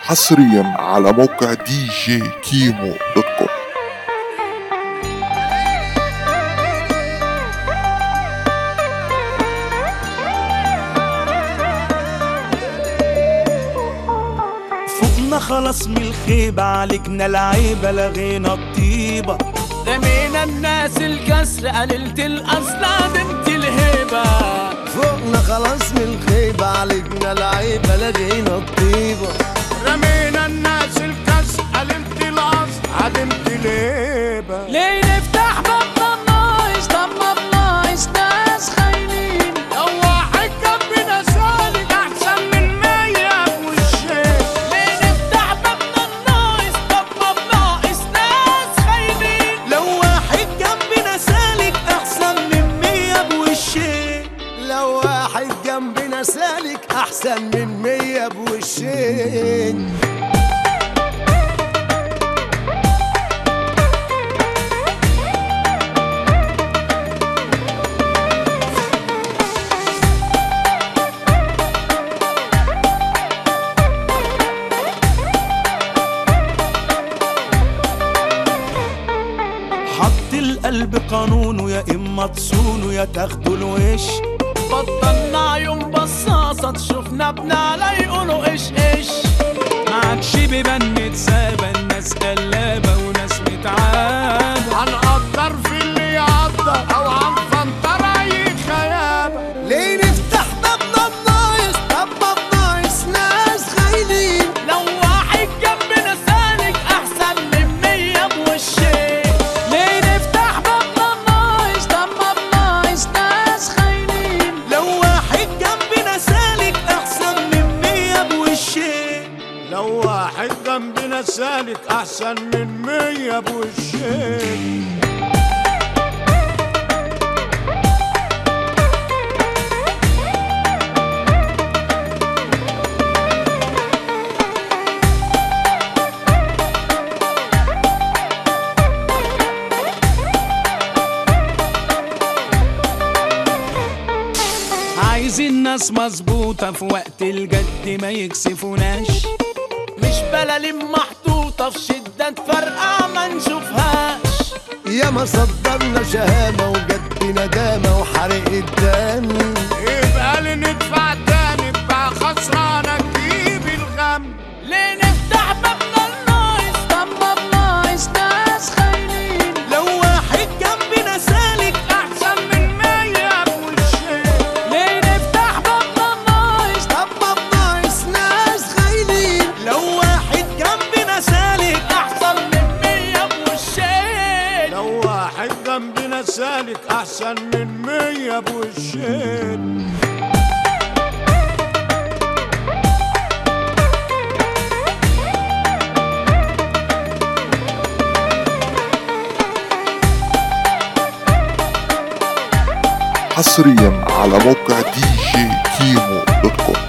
حصريا على موقع دي جي كيمو دوت كوم فوقنا خلاص من الخيبة عليكنا العيبة لغينا الطيبة رمينا الناس الكسر قللت الأصل عدمت الهيبة فوقنا خلاص من الخيبة عليكنا العيبة لقينا الطيبة رمينا الناس الكسر قللت الأصل عدمت الهيبة ليه نفتح بابنا النايس طب ما بنايس ناس خاينين لو واحد جنبنا سالك أحسن من مية بوشين ليه نفتح بابنا النايس طب ما بناقص ناس خاينين لو واحد جنبنا سالك أحسن من مية بوشين لو واحد جنبنا سالك أحسن من مية بوشين حط القلب قانونه يا اما تصونه يا تاخدوا الوش بطلنا عيون بصاصة تشوفنا بنعلى يقولوا ايش ايش ما عادش بيبان متسابة الناس قلابة وناس متعابة هنقدر في اللي يقدر أو هنفنطر أي خيابة ليه نفتح بابنا النايس طب ما بنايس ناس خاينين لو واحد جنبنا سالك احسن من مية بوشين ليه نفتح بابنا النايس طب ما بنايس ناس خاينين لو واحد جنبنا سالك أحسن من مية بوشين لو واحد جنبنا سالك أحسن من مية بوشين عايزين ناس مظبوطة في وقت الجد ما يكسفوناش مش بلالين محطوطة في شدة فرقع ما نشوفهاش يا ما صدرنا شهامة وجد ندامة وحرق الدم يبقى اللي ندفع تاني بقى خسرانة تجيب الغم ليه نفتح بابنا النايس طب ما بنايس ناس خاينين لو واحد جنبنا سالك أحسن من مية بوشين ليه نفتح بابنا النايس طب ما بنايس ناس خاينين لو واحد جنبنا سالك أحسن من مية بوشين لو واحد جنبنا سالك أحسن من مية بوشين حصريا على موقع دي جي كيمو دوت كوم